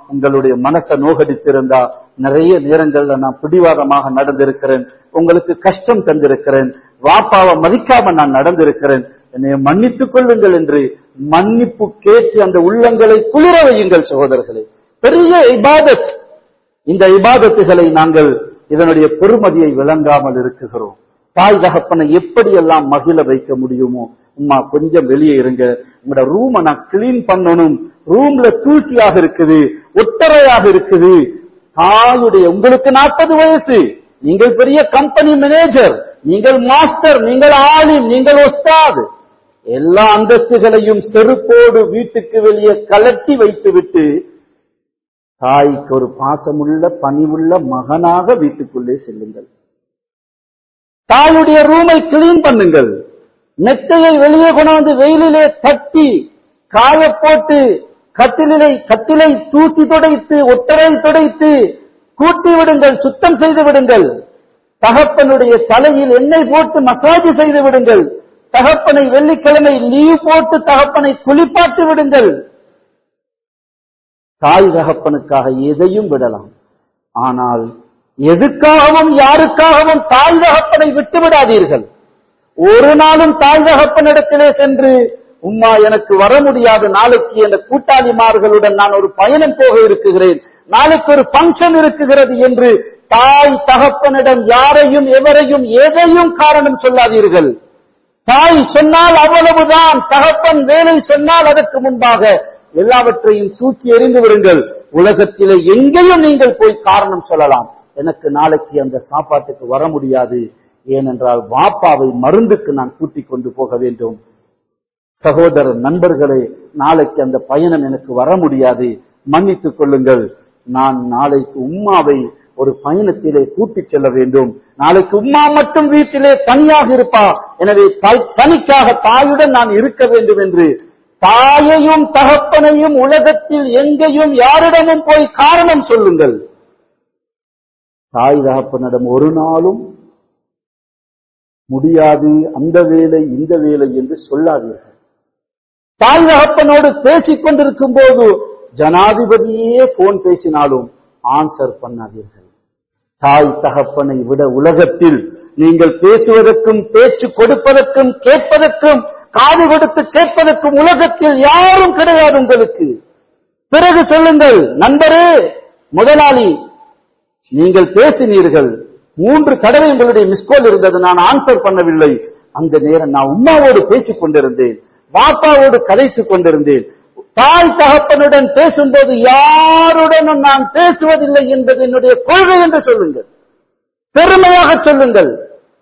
உங்களுடைய மனசை நோகடித்திருந்தா நிறைய நேரங்கள்ல நான் பிடிவாதமாக நடந்திருக்கிறேன் உங்களுக்கு கஷ்டம் தந்திருக்கிறேன் வாப்பாவை மதிக்காம நான் நடந்திருக்கிறேன் என்னை மன்னித்துக் கொள்ளுங்கள் என்று மன்னிப்பு கேட்டு அந்த உள்ளங்களை குளிர வையுங்கள் சகோதரர்களே பெரிய இபாதத் இந்த இபாதத்துகளை நாங்கள் இதனுடைய பெருமதியை விளங்காமல் இருக்குகிறோம் தாய் தகப்பனை எப்படியெல்லாம் மகிழ வைக்க முடியுமோ உம்மா கொஞ்சம் வெளியே இருங்க உங்களோட ரூமை நான் கிளீன் பண்ணணும் ரூம்ல தூக்கியாக இருக்குது ஒட்டறையாக இருக்குது தாயுடைய உங்களுக்கு நாற்பது வயசு நீங்கள் பெரிய கம்பெனி மேனேஜர் நீங்கள் மாஸ்டர் நீங்கள் ஆலிம் நீங்கள் ஒஸ்தாது எல்லா அந்தஸ்துகளையும் செருப்போடு வீட்டுக்கு வெளியே கலட்டி வைத்துவிட்டு தாய்க்கு ஒரு பாசமுள்ள பணிவுள்ள மகனாக வீட்டுக்குள்ளே செல்லுங்கள் தாயுடைய ரூமை கிளீன் பண்ணுங்கள் மெத்தையை வெளியே கொண்டு வந்து வெயிலிலே தட்டி காய போட்டு கட்டிலை கட்டிலை தூக்கி துடைத்து ஒட்டரை துடைத்து கூட்டி விடுங்கள் சுத்தம் செய்து விடுங்கள் தகப்பனுடைய தலையில் எண்ணெய் போட்டு மசாஜ் செய்து விடுங்கள் தகப்பனை வெள்ளிக்கிழமை லீவ் போட்டு தகப்பனை குளிப்பாட்டி விடுங்கள் தாய் தகப்பனுக்காக எதையும் விடலாம் ஆனால் எதுக்காகவும் யாருக்காகவும் தாய் தகப்பனை விட்டு விடாதீர்கள் ஒரு நாளும் தாய் தகப்பனிடத்திலே சென்று உம்மா எனக்கு வர முடியாது நாளைக்கு என்ற கூட்டாளிமார்களுடன் நான் ஒரு பயணம் போக இருக்குகிறேன் நாளைக்கு ஒரு பங்கன் இருக்குகிறது என்று தாய் தகப்பனிடம் யாரையும் எவரையும் எதையும் காரணம் சொல்லாதீர்கள் தாய் சொன்னால் அவ்வளவுதான் தகப்பன் வேலை சொன்னால் அதற்கு முன்பாக எல்லாவற்றையும் தூக்கி எறிந்து விடுங்கள் உலகத்திலே எங்கேயும் நீங்கள் போய் காரணம் சொல்லலாம் எனக்கு நாளைக்கு அந்த சாப்பாட்டுக்கு வர முடியாது ஏனென்றால் வாப்பாவை மருந்துக்கு நான் கூட்டிக் கொண்டு போக வேண்டும் சகோதரர் நண்பர்களே நாளைக்கு அந்த பயணம் எனக்கு வர முடியாது மன்னித்துக் கொள்ளுங்கள் நான் நாளைக்கு உம்மாவை ஒரு பயணத்திலே கூட்டிச் செல்ல வேண்டும் நாளைக்கு உம்மா மட்டும் வீட்டிலே தனியாக இருப்பா எனவே தாய்- தனிக்காக தாயுடன் நான் இருக்க வேண்டும் என்று தாயையும் தகப்பனையும் உலகத்தில் எங்கேயும் யாரிடமும் போய் காரணம் சொல்லுங்கள் தாய் தகப்பனிடம் ஒரு நாளும் முடியாது அந்த வேலை இந்த வேலை என்று சொல்லாதீர்கள் தாய் தகப்பனோடு பேசிக் கொண்டிருக்கும் போது ஜனாதிபதியே போன் பேசினாலும் ஆன்சர் பண்ணாதீர்கள் தாய் தகப்பனை விட உலகத்தில் நீங்கள் பேசுவதற்கும் பேச்சு கொடுப்பதற்கும் கேட்பதற்கும் காது கொடுத்து கேட்பதற்கும் உலகத்தில் யாரும் கிடையாது உங்களுக்கு பிறகு சொல்லுங்கள் நண்பரே முதலாளி நீங்கள் பேசினீர்கள் மூன்று தடவை உங்களுடைய மிஸ்கோல் இருந்தது நான் ஆன்சர் பண்ணவில்லை அந்த நேரம் நான் உம்மாவோடு பேசிக் கொண்டிருந்தேன் பாப்பாவோடு கதைத்துக் கொண்டிருந்தேன் தாய் தகப்பனுடன் பேசும்போது யாருடனும் நான் பேசுவதில்லை என்பது என்னுடைய கொள்கை என்று சொல்லுங்கள் பெருமையாக சொல்லுங்கள்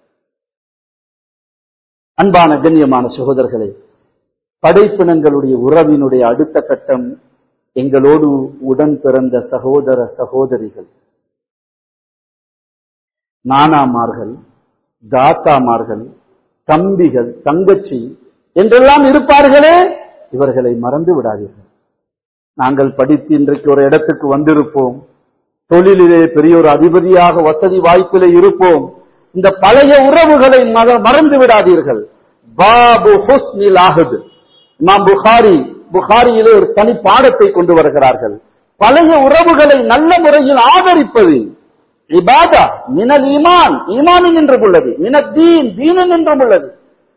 அன்பான கண்ணியமான சகோதரர்களே படைப்பினங்களுடைய உறவினுடைய அடுத்த கட்டம் எங்களோடு உடன் பிறந்த சகோதர சகோதரிகள் நானாமார்கள் தாத்தாமார்கள் தம்பிகள் தங்கச்சி என்றெல்லாம் இருப்பார்களே இவர்களை மறந்து விடாதீர்கள் நாங்கள் படித்து இன்றைக்கு ஒரு இடத்துக்கு வந்திருப்போம் தொழிலிலே பெரிய ஒரு அதிபதியாக வசதி வாய்ப்பிலே இருப்போம் இந்த பழைய உறவுகளை மற- மறந்து விடாதீர்கள் பாபு ஹுஸ்னில் ஆகுது இமாம் புகாரி புகாரியிலே ஒரு தனி பாடத்தை கொண்டு வருகிறார்கள் பழைய உறவுகளை நல்ல முறையில் ஆதரிப்பது இபாதா மினல் ஈமான் ஈமானின் என்றும் உள்ளது மின தீன் தீனன் என்றும் உள்ளது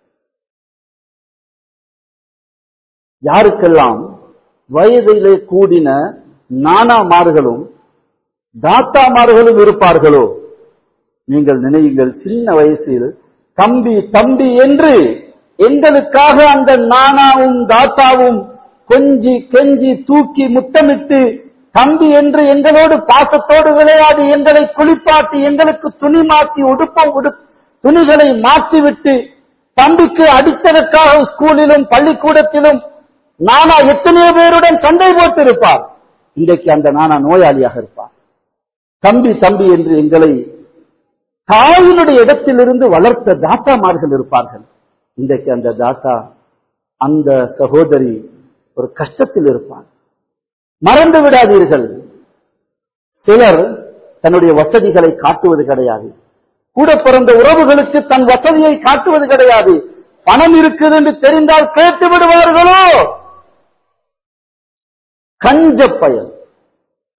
யாருக்கெல்லாம் வயதிலே கூடின நானாமார்களும் தாத்தாமார்களும் இருப்பார்களோ நீங்கள் நினையுங்கள் சின்ன வயசில் தம்பி தம்பி என்று எங்களுக்காக அந்த நானாவும் தாத்தாவும் கொஞ்சி கெஞ்சி தூக்கி முத்தமிட்டு தம்பி என்று எங்களோடு பாசத்தோடு விளையாடி எங்களை குளிப்பாட்டி எங்களுக்கு துணி மாற்றி உடுப்பம் உடு துணிகளை மாற்றிவிட்டு தம்பிக்கு அடித்ததற்காக ஸ்கூலிலும் பள்ளிக்கூடத்திலும் நானா எத்தனையோ பேருடன் சண்டை போட்டு இருப்பார் இன்றைக்கு அந்த நானா நோயாளியாக இருப்பார் தம்பி தம்பி என்று எங்களை தாயினுடைய இடத்திலிருந்து வளர்த்த தாத்தாமார்கள் இருப்பார்கள் இன்றைக்கு அந்த தாத்தா அந்த சகோதரி ஒரு கஷ்டத்தில் இருப்பார் மறந்து விடாதீர்கள் சிலர் தன்னுடைய வசதிகளை காட்டுவது கிடையாது கூட பிறந்த உறவுகளுக்கு தன் வசதியை காட்டுவது கிடையாது பணம் இருக்குது என்று தெரிந்தால் கேட்டு விடுவார்களோ கஞ்ச பயல்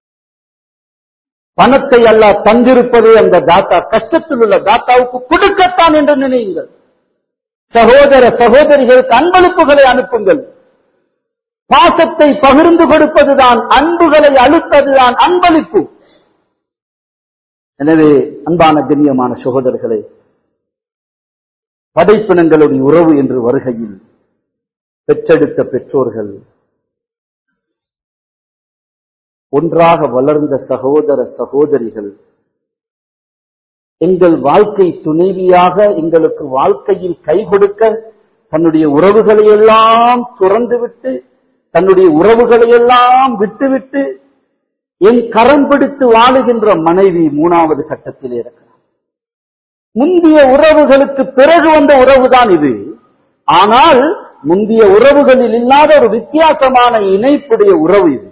பணத்தை அல்லாஹ் தந்திருப்பது அந்த தாத்தா கஷ்டத்தில் உள்ள தாத்தாவுக்கு கொடுக்கத்தான் என்று நினையுங்கள் சகோதர சகோதரிகளுக்கு அன்பளிப்புகளை அனுப்புங்கள் பாசத்தை பகிர்ந்து கொடுப்பதுதான் அன்புகளை அழுத்ததுதான் அன்பளிப்பு எனவே அன்பான கண்ணியமான சகோதரர்களே படைப்பினங்களுடைய உறவு என்று வருகையில் பெற்றெடுத்த பெற்றோர்கள் ஒன்றாக வளர்ந்த சகோதர சகோதரிகள் எங்கள் வாழ்க்கை துணைவியாக எங்களுக்கு வாழ்க்கையில் கை கொடுக்க தன்னுடைய உறவுகளை எல்லாம் துறந்துவிட்டு தன்னுடைய உறவுகளை எல்லாம் விட்டுவிட்டு என் கரம் பிடித்து வாழுகின்ற மனைவி மூணாவது கட்டத்தில் இருக்கிறார் முந்திய உறவுகளுக்கு பிறகு வந்த உறவுதான் இது ஆனால் முந்திய உறவுகளில் இல்லாத ஒரு வித்தியாசமான இணைப்புடைய உறவு இது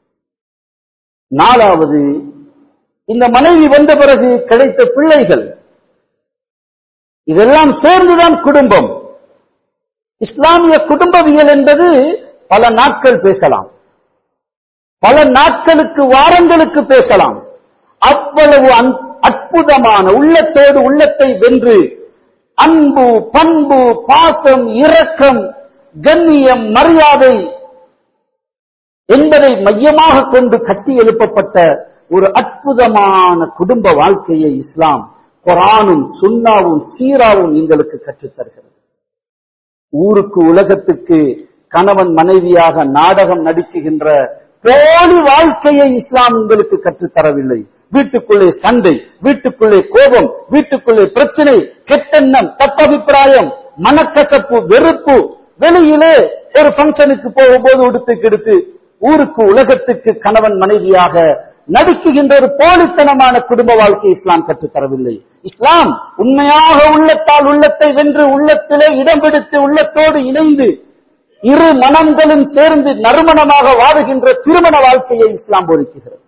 நாலாவது இந்த மனைவி வந்த பிறகு கிடைத்த பிள்ளைகள் இதெல்லாம் சேர்ந்துதான் குடும்பம் இஸ்லாமிய குடும்பவியல் என்பது பல நாட்கள் பேசலாம் பல நாட்களுக்கு வாரங்களுக்கு பேசலாம் அவ்வளவு அன்- அற்புதமான உள்ளத்தோடு உள்ளத்தை வென்று அன்பு பண்பு பாசம் இரக்கம் கண்ணியம் மரியாதை என்பதை மையமாக கொண்டு கட்டி எழுப்பப்பட்ட ஒரு அற்புதமான குடும்ப வாழ்க்கையை இஸ்லாம் குரானும் சுன்னாவும் சீராவும் எங்களுக்கு கற்றுத் தருகிறது ஊருக்கு உலகத்துக்கு கணவன் மனைவியாக நாடகம் நடிக்குகின்ற போலி வாழ்க்கையை இஸ்லாம் உங்களுக்கு கற்றுத் தரவில்லை வீட்டுக்குள்ளே சண்டை வீட்டுக்குள்ளே கோபம் வீட்டுக்குள்ளே பிரச்சனை கெட்டெண்ணம் தப்பபிப்பிராயம் மனக்கசப்பு வெறுப்பு வெளியிலே ஒரு ஃபங்க்ஷனுக்கு போகும்போது உடுத்து கெடுத்து ஊருக்கு உலகத்துக்கு கணவன் மனைவியாக நடிக்குகின்ற ஒரு போலித்தனமான குடும்ப வாழ்க்கை இஸ்லாம் கற்றுத் தரவில்லை இஸ்லாம் உண்மையாக உள்ளத்தால் உள்ளத்தை வென்று உள்ளத்திலே இடம் பிடித்து உள்ளத்தோடு இணைந்து இரு மனங்களும் சேர்ந்து நறுமணமாக வாழுகின்ற திருமண வாழ்க்கையை இஸ்லாம் போதிக்குகிறது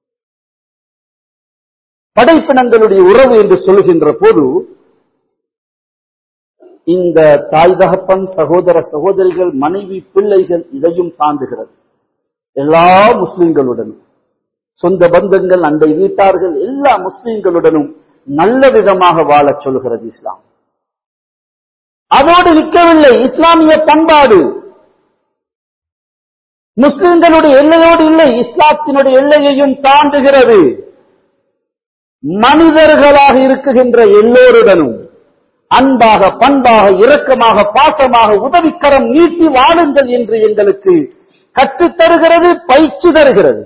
படைப்பினங்களுடைய உறவு என்று சொல்லுகின்ற போது இந்த தாய் தகப்பன் சகோதர சகோதரிகள் மனைவி பிள்ளைகள் இதையும் தாண்டுகிறது எல்லா முஸ்லிம்களுடனும் சொந்த பந்தங்கள் அண்டை வீட்டார்கள் எல்லா முஸ்லிம்களுடனும் நல்ல விதமாக வாழச் சொல்கிறது இஸ்லாம் அதோடு நிற்கவில்லை இஸ்லாமிய பண்பாடு முஸ்லிம்களுடைய எல்லையோடு இல்லை இஸ்லாத்தினுடைய எல்லையையும் தாண்டுகிறது மனிதர்களாக இருக்குகின்ற எல்லோருடனும் அன்பாக பண்பாக இரக்கமாக பாசமாக உதவிக்கரம் நீட்டி வாழுங்கள் என்று எங்களுக்கு கற்றுத் தருகிறது பயிற்சி தருகிறது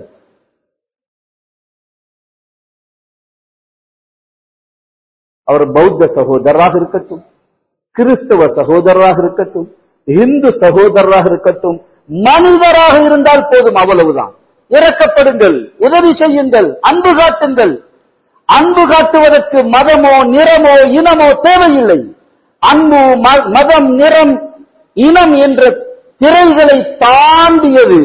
அவர் பௌத்த சகோதரராக இருக்கட்டும் கிறிஸ்தவ சகோதரராக இருக்கட்டும் இந்து சகோதரராக இருக்கட்டும் மனிதராக இருந்தால் போதும் அவ்வளவுதான் இறக்கப்படுங்கள் உதவி செய்யுங்கள் அன்பு காட்டுங்கள் அன்பு காட்டுவதற்கு மதமோ நிறமோ இனமோ தேவையில்லை அன்பு ம- மதம் நிறம் இனம் என்ற திரைகளை தாண்டியது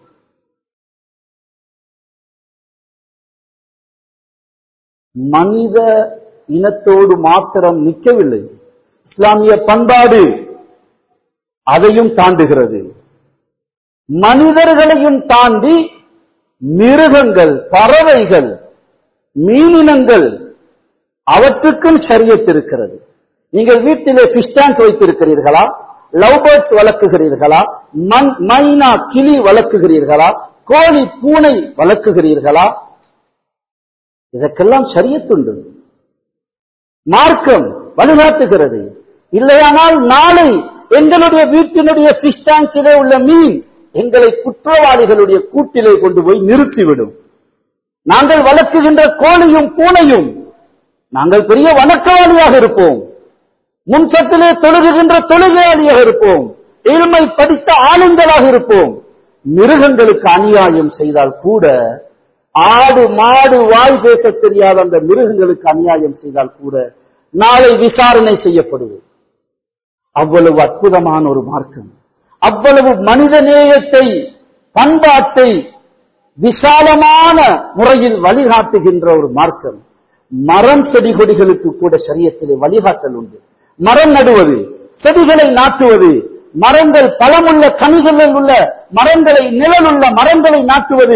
மனித இனத்தோடு மாத்திரம் நிற்கவில்லை இஸ்லாமிய பண்பாடு அதையும் தாண்டுகிறது மனிதர்களையும் தாண்டி மிருகங்கள் பறவைகள் மீனினங்கள் அவற்றுக்கும் ஷரியத் இருக்கிறது நீங்கள் வீட்டிலே ஃபிஷ் டேங்க் வைத்திருக்கிறீர்களா லவ் பேர்ட்ஸ் வளர்க்குகிறீர்களா மண் மைனா கிளி வளர்க்குகிறீர்களா கோழி பூனை வளர்க்குகிறீர்களா இதற்கெல்லாம் ஷரியத்துண்டு மார்க்கம் வழிகாட்டுகிறது இல்லையானால் நாளை எங்களுடைய வீட்டினுடைய ஃபிஷ் டேங்கிலே உள்ள மீன் எங்களை குற்றவாளிகளுடைய கூட்டிலே கொண்டு போய் நிறுத்திவிடும் நாங்கள் வளர்க்குகின்ற கோழியும் பூனையும் நாங்கள் பெரிய வணக்கவாளியாக இருப்போம் முன்சத்திலே தொழுகுகின்ற தொழுகையாளியாக இருப்போம் ஏழ்மை படித்த ஆளுங்களாக இருப்போம் மிருகங்களுக்கு அநியாயம் செய்தால் கூட ஆடு மாடு வாய் பேச தெரியாத அந்த மிருகங்களுக்கு அநியாயம் செய்தால் கூட நாளை விசாரணை செய்யப்படுவோம் அவ்வளவு அற்புதமான ஒரு மார்க்கம் அவ்வளவு மனித நேயத்தை பண்பாட்டை விசாலமான முறையில் வழிகாட்டுகின்ற ஒரு மார்க்கம் மரம் செடி கொடிகளுக்கு கூட சரியத்திலே வழிகாட்டல் உண்டு மரம் நடுவது செடிகளை நாட்டுவது மரங்கள் பழமுள்ள கனிகளில் உள்ள மரங்களை நிழலுள்ள மரங்களை நாட்டுவது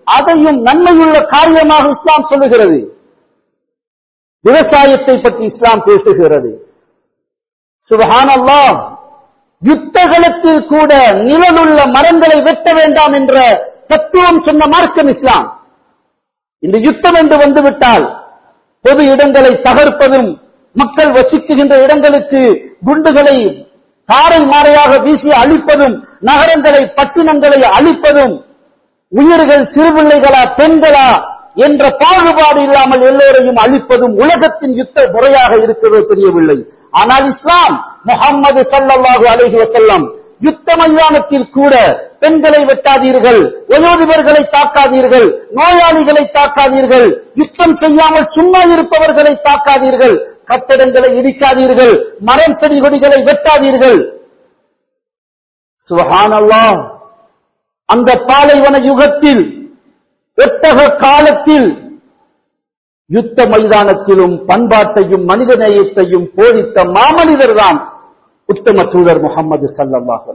அதையும் நன்மையுள்ள காரியமாக இஸ்லாம் சொல்லுகிறது விவசாயத்தை பற்றி இஸ்லாம் பேசுகிறது சுபஹானல்லாஹ் யுத்தகலத்தில் கூட நிழலுள்ள மரங்களை வெட்ட வேண்டாம் என்ற தத்துவம் சொன்ன மார்க்கம் இஸ்லாம் இந்த யுத்தம் என்று வந்துவிட்டால் பொது இடங்களை தகர்ப்பதும் மக்கள் வசிக்குகின்ற இடங்களுக்கு குண்டுகளை தாரை மாறையாக வீசி அழிப்பதும் நகரங்களை பட்டினங்களை அழிப்பதும் உயிர்கள் சிறுபிள்ளைகளா பெண்களா என்ற பாகுபாடு இல்லாமல் எல்லோரையும் அழிப்பதும் உலகத்தின் யுத்த முறையாக இருக்கிறது தெரியவில்லை ஆனால் இஸ்லாம் முகம்மது சல்லல்லாஹு அலைஹி வஸல்லம் யுத்த மைதானத்தில் கூட பெண்களை வெட்டாதீர்கள் வயோதிபர்களை தாக்காதீர்கள் நோயாளிகளை தாக்காதீர்கள் யுத்தம் செய்யாமல் சும்மா இருப்பவர்களை தாக்காதீர்கள் கட்டடங்களை இடிக்காதீர்கள் மரம் செடி கொடிகளை வெட்டாதீர்கள் சுபஹானல்லாஹ் அந்த பாலைவன யுகத்தில் ஒட்டக காலத்தில் யுத்த மைதானத்திலும் பண்பாட்டையும் மனிதநேயத்தையும் போதித்த மாமனிதர் தான் உத்தம தூதர் முகமது சல்லாஹ்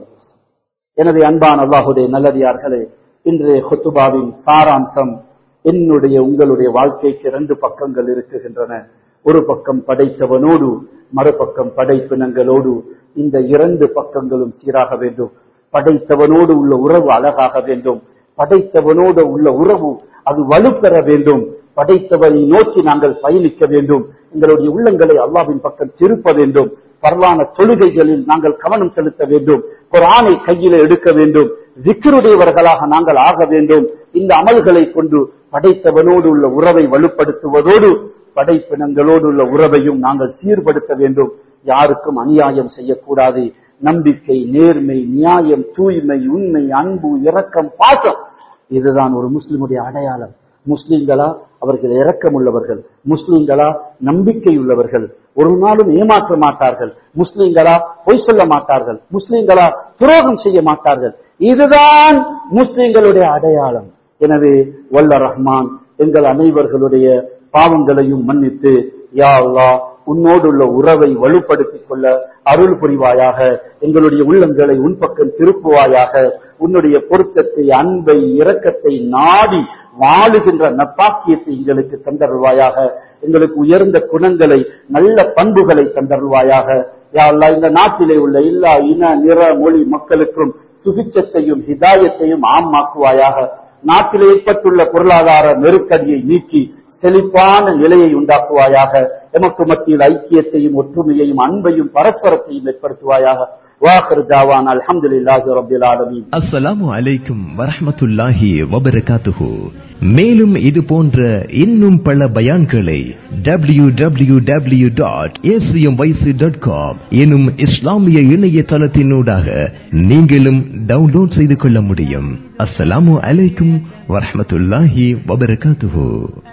எனவே அன்பான் அல்லாஹுடைய நல்லடியார்களே இன்றைய ஹுத்துபாவின் சாராம்சம் என்னுடைய உங்களுடைய வாழ்க்கைக்கு இரண்டு பக்கங்கள் இருக்குகின்றன ஒரு பக்கம் படைத்தவனோடு மறுபக்கம் படைப்பினங்களோடு இந்த இரண்டு பக்கங்களும் சீராக வேண்டும் படைத்தவனோடு உள்ள உறவு அழகாக வேண்டும் படைத்தவனோடு உள்ள உறவு அது வலுப்பெற வேண்டும் படைத்தவனை நோக்கி நாங்கள் பயணிக்க வேண்டும் எங்களுடைய உள்ளங்களை அல்லாவின் பக்கம் திருப்ப வேண்டும் பரவான தொழுகைகளில் நாங்கள் கவனம் செலுத்த வேண்டும் குரானை கையில எடுக்க வேண்டும் விக்கிருடையவர்களாக நாங்கள் ஆக வேண்டும் இந்த அமல்களை கொண்டு படைத்தவனோடு உள்ள உறவை வலுப்படுத்துவதோடு படைப்பினங்களோடு உள்ள உறவையும் நாங்கள் சீர்படுத்த வேண்டும் யாருக்கும் அநியாயம் செய்யக்கூடாது நம்பிக்கை நேர்மை நியாயம் தூய்மை உண்மை அன்பு இரக்கம் பாசம் இதுதான் ஒரு முஸ்லிமுடைய அடையாளம் முஸ்லிம்களா அவர்கள் இரக்கம் உள்ளவர்கள் முஸ்லிம்களா நம்பிக்கை உள்ளவர்கள் ஒரு நாளும் ஏமாற்ற மாட்டார்கள் முஸ்லிம்களா பொய் சொல்ல மாட்டார்கள் முஸ்லிம்களா துரோகம் செய்ய மாட்டார்கள் இதுதான் முஸ்லிம்களுடைய அடையாளம் எனவே வல்ல ரஹ்மான் எங்கள் அனைவர்களுடைய பாவங்களையும் மன்னித்து யா அல்லா உன்னோடு உள்ள உறவை வலுப்படுத்திக் கொள்ள அருள் புரிவாயாக எங்களுடைய உள்ளங்களை உன் பக்கம் திருப்புவாயாக உன்னுடைய பொருத்தத்தை அன்பை இரக்கத்தை நாடி வாழுகின்ற நப்பாக்கியத்தை எங்களுக்கு தந்தருள்வாயாக எங்களுக்கு உயர்ந்த குணங்களை நல்ல பண்புகளை தந்தருள்வாயாக யா அல்லாஹ் இந்த நாட்டிலே உள்ள எல்லா இன நிற மொழி மக்களுக்கும் சுபிச்சத்தையும் ஹிதாயத்தையும் ஆமாக்குவாயாக நாட்டில் ஏற்பட்டுள்ள பொருளாதார நெருக்கடியை நீக்கி செழிப்பான நிலையை உண்டாக்குவாயாக எமக்கு மத்தியில் ஐக்கியத்தையும் ஒற்றுமையையும் அன்பையும் பரஸ்பரத்தையும் ஏற்படுத்துவாயாக வாஹர் ஜாவான் அல்ஹம்துலில்லாஹி ரப்பில் ஆலமீன் அஸ்ஸலாமு அலைக்கும் வரஹ்மத்துல்லாஹி வபரகாத்துஹு மேலும் இது போன்ற இன்னும் பல பயான்களை W W W dot dot com எனும் இஸ்லாமிய இணையதளத்தினூடாக நீங்களும் டவுன்லோட் செய்து கொள்ள முடியும் அஸ்ஸலாமு அலைக்கும் வரஹ்மத்துல்லாஹி வபரகாத்துஹு